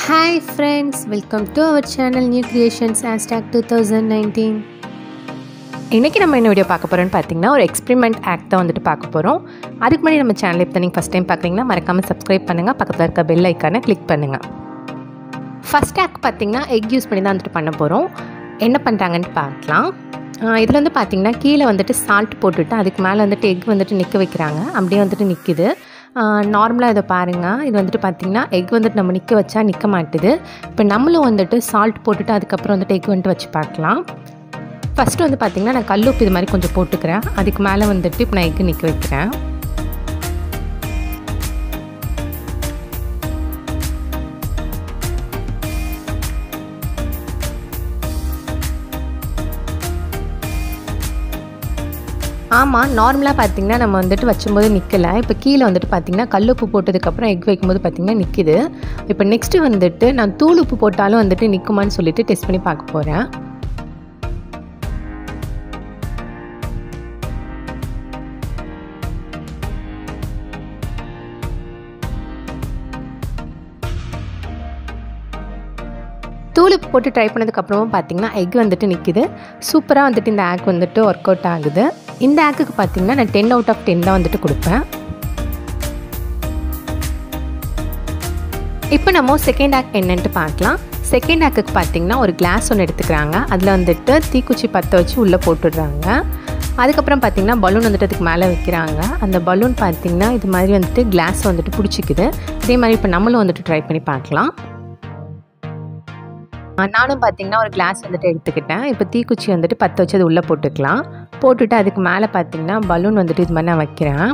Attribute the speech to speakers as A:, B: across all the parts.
A: hi friends welcome to our channel new creations hashtag two thousand nineteen
B: இன்றைக்கி நம்ம என்ன video பார்க்க போகிறோம்னு பார்த்தீங்கன்னா ஒரு எக்ஸ்பெரிமெண்ட் ஆக்ட் தான் வந்துட்டு பார்க்க போகிறோம் அதுக்கு முன்னாடி நம்ம சேனல் இப்போ நீங்கள் ஃபஸ்ட் டைம் பார்க்குறீங்கன்னா மறக்காமல் சப்ஸ்கிரைப் பண்ணுங்கள் பக்கத்தில் இருக்க பெல் ஐக்கானை கிளிக் பண்ணுங்கள் ஃபஸ்ட் ஆக்ட் பார்த்தீங்கன்னா எக் யூஸ் பண்ணி தான் வந்துட்டு பண்ண போகிறோம் என்ன பண்ணுறாங்கன்னு பார்க்கலாம் இதில் வந்து பார்த்தீங்கன்னா கீழே வந்துட்டு சால்ட் போட்டுட்டு அதுக்கு மேலே வந்துட்டு எக் வந்துட்டு நிற்க வைக்கிறாங்க அப்படியே வந்துட்டு நிற்கிது நார்மலாக இதை பாருங்கள் இது வந்துட்டு பார்த்திங்கன்னா எக் வந்துட்டு நம்ம நிற்க வச்சா நிற்க மாட்டுது இப்போ நம்மளும் வந்துட்டு சால்ட் போட்டுட்டு அதுக்கப்புறம் வந்துட்டு எக் வந்துட்டு வச்சு பார்க்கலாம் ஃபஸ்ட்டு வந்து பார்த்திங்கன்னா நான் கல்லுப்பு இது மாதிரி கொஞ்சம் போட்டுக்கிறேன் அதுக்கு மேலே வந்துட்டு இப்போ நான் எக்கு நிற்க வைக்கிறேன் ஆமாம் நார்மலாக பார்த்தீங்கன்னா நம்ம வந்துட்டு வச்சும்போது நிற்கலை இப்போ கீழே வந்துட்டு பார்த்தீங்கன்னா கல்லுப்பு போட்டதுக்கப்புறம் எக் வைக்கும்போது பார்த்தீங்கன்னா நிற்கிது இப்போ நெக்ஸ்ட்டு வந்துட்டு நான் தூள் உப்பு போட்டாலும் வந்துட்டு நிற்குமான்னு சொல்லிட்டு டெஸ்ட் பண்ணி பார்க்க போகிறேன் தூள் உப்பு போட்டு ட்ரை பண்ணதுக்கப்புறமும் பார்த்தீங்கன்னா எக் வந்துட்டு நிற்கிது சூப்பராக வந்துட்டு இந்த ஆக் வந்துட்டு ஒர்க் அவுட் ஆகுது இந்த ஆக்குக்கு பார்த்தீங்கன்னா நான் டென் அவுட் ஆஃப் டென் தான் வந்துட்டு கொடுப்பேன் இப்போ நம்ம செகண்ட் ஆக் என்னன்ட்டு பார்க்கலாம் செகண்ட் ஆக்குக்கு பார்த்தீங்கன்னா ஒரு கிளாஸ் ஒன்று எடுத்துக்கிறாங்க அதில் வந்துட்டு தீக்குச்சி பற்ற வச்சு உள்ளே போட்டுடுறாங்க அதுக்கப்புறம் பார்த்தீங்கன்னா பலூன் வந்துட்டு அதுக்கு மேலே வைக்கிறாங்க அந்த பலூன் பார்த்தீங்கன்னா இது மாதிரி வந்துட்டு கிளாஸ் வந்துட்டு பிடிச்சிக்குது இதே மாதிரி இப்போ நம்மளும் வந்துட்டு ட்ரை பண்ணி பார்க்கலாம் நானும் பார்த்தீங்கன்னா ஒரு கிளாஸ் வந்துட்டு எடுத்துக்கிட்டேன் இப்போ தீக்குச்சி வந்துட்டு பற்ற வச்சு அது உள்ளே போட்டுக்கலாம் போட்டுட்டு அதுக்கு மேலே பார்த்தீங்கன்னா பலூன் வந்துட்டு இது மாதிரி நான் வைக்கிறேன்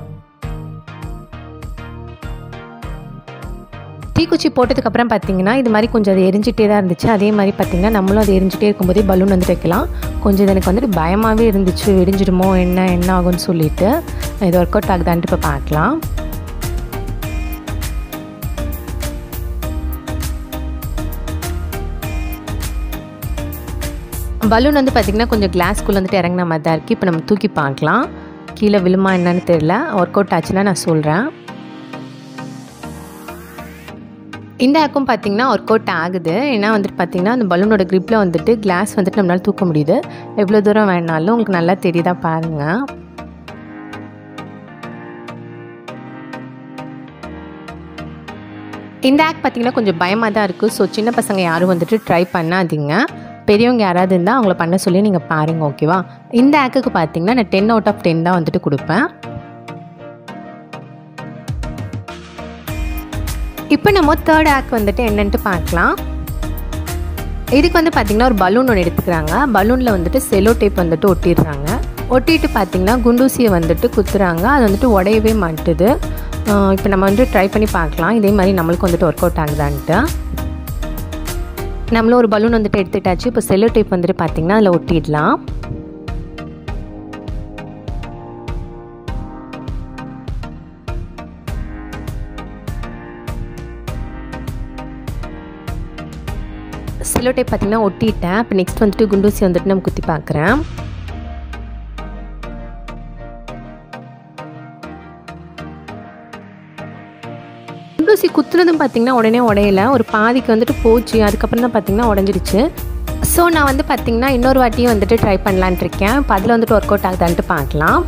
B: தீக்குச்சி போட்டதுக்கப்புறம் பார்த்தீங்கன்னா இது மாதிரி கொஞ்சம் அது எரிஞ்சிட்டே தான் இருந்துச்சு அதே மாதிரி பார்த்தீங்கன்னா நம்மளும் அது எரிஞ்சிட்டே இருக்கும்போதே பலூன் வந்துட்டு வைக்கலாம் கொஞ்சம் இது எனக்கு வந்துட்டு பயமாகவே இருந்துச்சு வெடிஞ்சிடுமோ என்ன என்ன ஆகும்னு சொல்லிட்டு இது ஒர்க் அவுட் ஆகுதான்ட்டு இப்போ பார்க்கலாம் பலூன் வந்து பார்த்திங்கன்னா கொஞ்சம் கிளாஸ்க்குள்ளே வந்துட்டு இறங்கின மாதிரி தான் இருக்குது இப்போ நம்ம தூக்கி பார்க்கலாம் கீழே விழுமா என்னன்னு தெரில ஒர்க் அவுட் ஆச்சுன்னா நான் சொல்கிறேன் இந்த ஆக்கும் பார்த்திங்கன்னா ஒர்க் அவுட் ஆகுது ஏன்னா வந்துட்டு பார்த்திங்கன்னா அந்த பலூனோட க்ரிப்பில் வந்துட்டு கிளாஸ் வந்துட்டு நம்மளால் தூக்க முடியுது எவ்வளோ தூரம் வேணாலும் உங்களுக்கு நல்லா தெரியுதா பாருங்கள் இந்த ஆக் பார்த்திங்கன்னா கொஞ்சம் பயமாக தான் இருக்குது ஸோ சின்ன பசங்க யாரும் வந்துட்டு ட்ரை பண்ணாதீங்க பெரியவங்க யாராவது இருந்தால் அவங்கள பண்ண சொல்லி நீங்கள் பாருங்கள் ஓகேவா இந்த ஆக்குக்கு பார்த்தீங்கன்னா நான் டென் அவுட் ஆஃப் டென் தான் வந்துட்டு கொடுப்பேன் இப்போ நம்ம தேர்ட் ஆக் வந்துட்டு என்னன்ட்டு பார்க்கலாம் இதுக்கு வந்து பார்த்திங்கன்னா ஒரு பலூன் ஒன்று எடுத்துக்கிறாங்க பலூனில் வந்துட்டு செலோ டேப் வந்துட்டு ஒட்டிடுறாங்க ஒட்டிட்டு பார்த்திங்கன்னா குண்டூசியை வந்துட்டு குத்துறாங்க அது வந்துட்டு உடையவே மாட்டுது இப்போ நம்ம வந்துட்டு ட்ரை பண்ணி பார்க்கலாம் இதே மாதிரி நம்மளுக்கு வந்துட்டு ஒர்க் அவுட் ஆகுதான்ட்டு நம்மளும் ஒரு பலூன் வந்துட்டு எடுத்துட்டாச்சு இப்போ செல்லோ டேப் வந்துட்டு பார்த்திங்கன்னா அதில் ஒட்டிடலாம் செல்லோ டேப் பார்த்திங்கன்னா ஒட்டிட்டேன் இப்போ நெக்ஸ்ட் வந்துட்டு குண்டூசி வந்துட்டு நம்ம குத்தி பார்க்குறேன் குண்டூசி குத்துனதும் பார்த்திங்கன்னா உடனே உடையல ஒரு பாதிக்கு வந்துட்டு போச்சு அதுக்கப்புறம் தான் பார்த்திங்கன்னா உடஞ்சிடுச்சு ஸோ நான் வந்து பார்த்திங்கன்னா இன்னொரு வாட்டியும் வந்துட்டு ட்ரை பண்ணலான் இருக்கேன் இப்போ அதில் வந்துட்டு ஒர்க் அவுட் ஆகுதான்ட்டு பார்க்கலாம்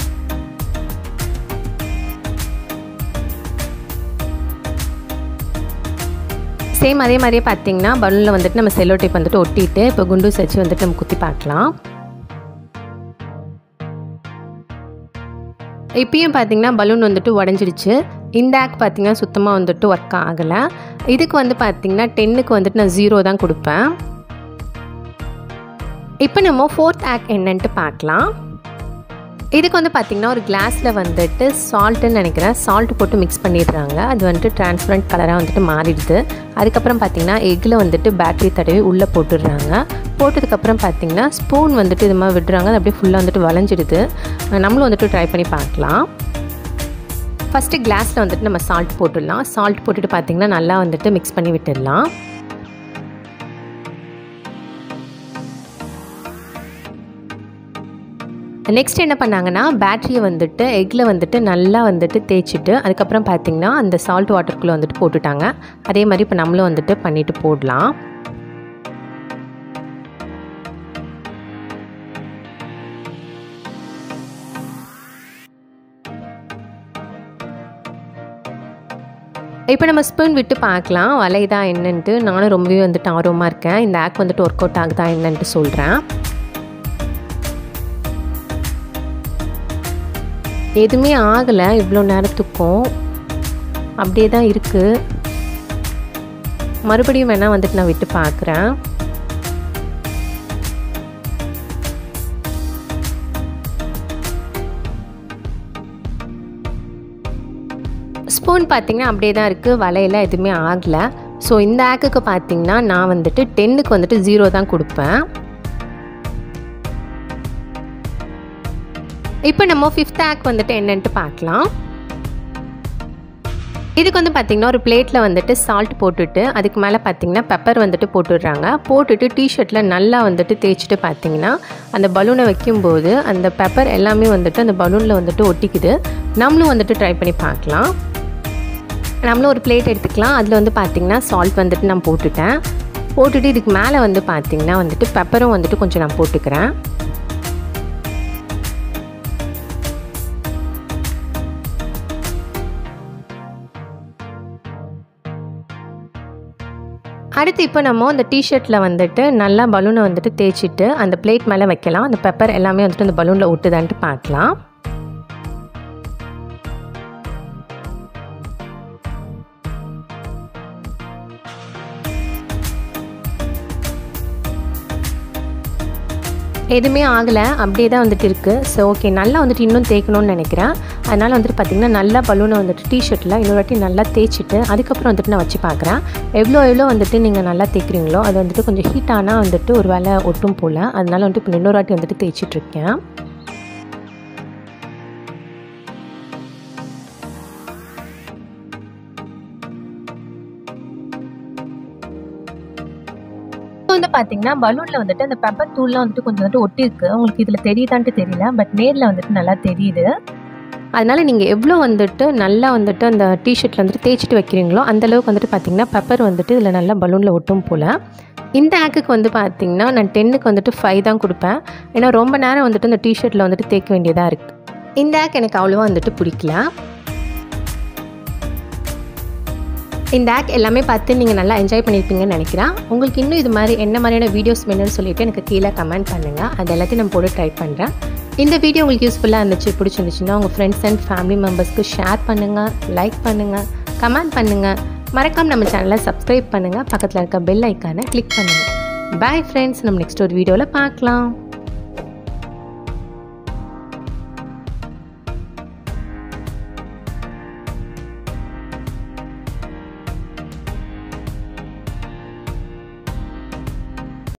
B: சேம் அதே மாதிரியே பார்த்தீங்கன்னா பலூனில் வந்துட்டு நம்ம செல்லோ டேப் வந்துட்டு ஒட்டிட்டு இப்போ குண்டூஸ் வச்சு வந்துட்டு நம்ம குத்தி பார்க்கலாம் இப்பயும் பார்த்தீங்கன்னா பலூன் வந்துட்டு உடஞ்சிடுச்சு இந்த ஆக் பார்த்திங்கன்னா சுத்தமாக வந்துட்டு ஒர்க் ஆகலை இதுக்கு வந்து பார்த்திங்கன்னா டென்னுக்கு வந்துட்டு நான் ஜீரோ தான் கொடுப்பேன் இப்போ நம்ம ஃபோர்த் ஆக் என்னன்ட்டு பார்க்கலாம் இதுக்கு வந்து பார்த்திங்கன்னா ஒரு கிளாஸில் வந்துட்டு சால்ட்டுன்னு நினைக்கிறேன் சால்ட் போட்டு மிக்ஸ் பண்ணிடுறாங்க அது வந்துட்டு டிரான்ஸ்பரண்ட் கலராக வந்துட்டு மாறிடுது அதுக்கப்புறம் பார்த்திங்கன்னா எக்கில் வந்துட்டு பேட்டரி தடவி உள்ளே போட்டுடுறாங்க போட்டதுக்கப்புறம் பார்த்திங்கன்னா ஸ்பூன் வந்துட்டு இது மாதிரி விடுறாங்க அது அப்படியே ஃபுல்லாக வந்துட்டு வளைஞ்சிடுது நம்மளும் வந்துட்டு ட்ரை பண்ணி பார்க்கலாம் ஃபஸ்ட்டு கிளாஸில் வந்துட்டு நம்ம சால்ட் போட்டுடலாம் சால்ட் போட்டுட்டு பார்த்திங்கன்னா நல்லா வந்துட்டு மிக்ஸ் பண்ணி விட்டுடலாம் நெக்ஸ்ட் என்ன பண்ணாங்கன்னா பேட்டரியை வந்துட்டு எக்கில் வந்துட்டு நல்லா வந்துட்டு தேய்ச்சிட்டு அதுக்கப்புறம் பார்த்திங்கன்னா அந்த சால்ட் வாட்டருக்குள்ளே வந்துட்டு போட்டுட்டாங்க அதே மாதிரி இப்போ நம்மளும் வந்துட்டு பண்ணிவிட்டு போடலாம் இப்போ நம்ம ஸ்பூன் விட்டு பார்க்கலாம் வலைதா என்னன்ட்டு நானும் ரொம்பவே வந்துட்டு ஆர்வமாக இருக்கேன் இந்த ஆக் வந்துட்டு ஒர்க் அவுட் ஆகுதா என்னன்ட்டு சொல்கிறேன் எதுவுமே ஆகலை இவ்வளோ நேரத்துக்கும் அப்படியே தான் இருக்குது மறுபடியும் வேணால் வந்துட்டு நான் விட்டு பார்க்குறேன் ஸ்பூன் பார்த்திங்கன்னா அப்படியே தான் இருக்குது வலையில் எதுவுமே ஆகலை ஸோ இந்த ஆக்குக்கு பார்த்திங்கன்னா நான் வந்துட்டு டென்னுக்கு வந்துட்டு ஜீரோ தான் கொடுப்பேன் இப்போ நம்ம ஃபிஃப்த் ஆக் வந்துட்டு என்னன்ட்டு பார்க்கலாம் இதுக்கு வந்து பார்த்திங்கன்னா ஒரு பிளேட்டில் வந்துட்டு சால்ட் போட்டுட்டு அதுக்கு மேலே பார்த்திங்கன்னா பெப்பர் வந்துட்டு போட்டுடுறாங்க போட்டுட்டு டிஷர்ட்டில் நல்லா வந்துட்டு தேய்ச்சிட்டு பார்த்திங்கன்னா அந்த பலூனை வைக்கும்போது அந்த பெப்பர் எல்லாமே வந்துட்டு அந்த பலூனில் வந்துட்டு ஒட்டிக்குது நம்மளும் வந்துட்டு ட்ரை பண்ணி பார்க்கலாம் நம்மளும் ஒரு பிளேட் எடுத்துக்கலாம் அதில் வந்து பார்த்திங்கன்னா சால்ட் வந்துட்டு நான் போட்டுட்டேன் போட்டுட்டு இதுக்கு மேலே வந்து பார்த்திங்கன்னா வந்துட்டு பெப்பரும் வந்துட்டு கொஞ்சம் நான் போட்டுக்கிறேன் அடுத்து இப்போ நம்ம அந்த டிஷர்ட்டில் வந்துட்டு நல்லா பலூனை வந்துட்டு தேய்ச்சிட்டு அந்த பிளேட் மேலே வைக்கலாம் அந்த பெப்பர் எல்லாமே வந்துட்டு அந்த பலூனில் ஒட்டுதான்ட்டு பார்க்கலாம் எதுவுமே ஆகலை அப்படியே தான் வந்துட்டு இருக்குது ஸோ ஓகே நல்லா வந்துட்டு இன்னும் தேய்க்கணும்னு நினைக்கிறேன் அதனால் வந்துட்டு பார்த்திங்கன்னா நல்லா பலூனை வந்துட்டு டிஷர்ட்டில் இன்னொரு வாட்டி நல்லா தேய்ச்சிட்டு அதுக்கப்புறம் வந்துட்டு நான் வச்சு பார்க்குறேன் எவ்வளோ எவ்வளோ வந்துட்டு நீங்கள் நல்லா தேய்க்கிறீங்களோ அது வந்துட்டு கொஞ்சம் ஹீட் ஆனால் வந்துட்டு ஒரு வேலை ஒட்டும் போல் அதனால வந்துட்டு இப்போ இன்னொரு வாட்டி வந்துட்டு தேய்ச்சிட்ருக்கேன் வந்து பார்த்தீங்கன்னா பலூனில் வந்துட்டு அந்த பெப்பர் தூள்லாம் வந்துட்டு கொஞ்சம் வந்துட்டு ஒட்டியிருக்கு உங்களுக்கு இதில் தெரியுதான்ட்டு தெரியல பட் நேரில் வந்துட்டு நல்லா தெரியுது அதனால் நீங்கள் எவ்வளோ வந்துட்டு நல்லா வந்துட்டு அந்த டிஷர்ட்டில் வந்துட்டு தேய்ச்சிட்டு வைக்கிறீங்களோ அந்தளவுக்கு வந்துட்டு பார்த்தீங்கன்னா பெப்பர் வந்துட்டு இதில் நல்லா பலூனில் ஒட்டும் போல் இந்த ஆக்குக்கு வந்து பார்த்தீங்கன்னா நான் டென்னுக்கு வந்துட்டு ஃபைவ் தான் கொடுப்பேன் ஏன்னா ரொம்ப நேரம் வந்துட்டு அந்த டிஷர்ட்டில் வந்துட்டு தேய்க்க வேண்டியதாக இருக்குது இந்த ஆக் எனக்கு அவ்வளோவா வந்துட்டு பிடிக்கல இந்த ஆக் எல்லாமே பார்த்து நீங்கள் நல்லா என்ஜாய் பண்ணியிருப்பீங்கன்னு நினைக்கிறேன் உங்களுக்கு இன்னும் இது மாதிரி என்ன மாதிரியான வீடியோஸ் வேணும்னு சொல்லிட்டு எனக்கு கீழே கமெண்ட் பண்ணுங்கள் அது எல்லாத்தையும் நான் போட்டு ட்ரை பண்ணுறேன் இந்த வீடியோ உங்களுக்கு யூஸ்ஃபுல்லாக இருந்துச்சு பிடிச்சிருந்துச்சுன்னா உங்கள் ஃப்ரெண்ட்ஸ் அண்ட் ஃபேமிலி மெம்பர்ஸ்க்கு ஷேர் பண்ணுங்கள் லைக் பண்ணுங்கள் கமெண்ட் பண்ணுங்கள் மறக்காம நம்ம சேனலை சப்ஸ்கிரைப் பண்ணுங்கள் பக்கத்தில் இருக்க பெல் ஐக்கானை கிளிக் பண்ணுங்கள் பாய் ஃப்ரெண்ட்ஸ் நம்ம நெக்ஸ்ட் ஒரு வீடியோவில் பார்க்கலாம்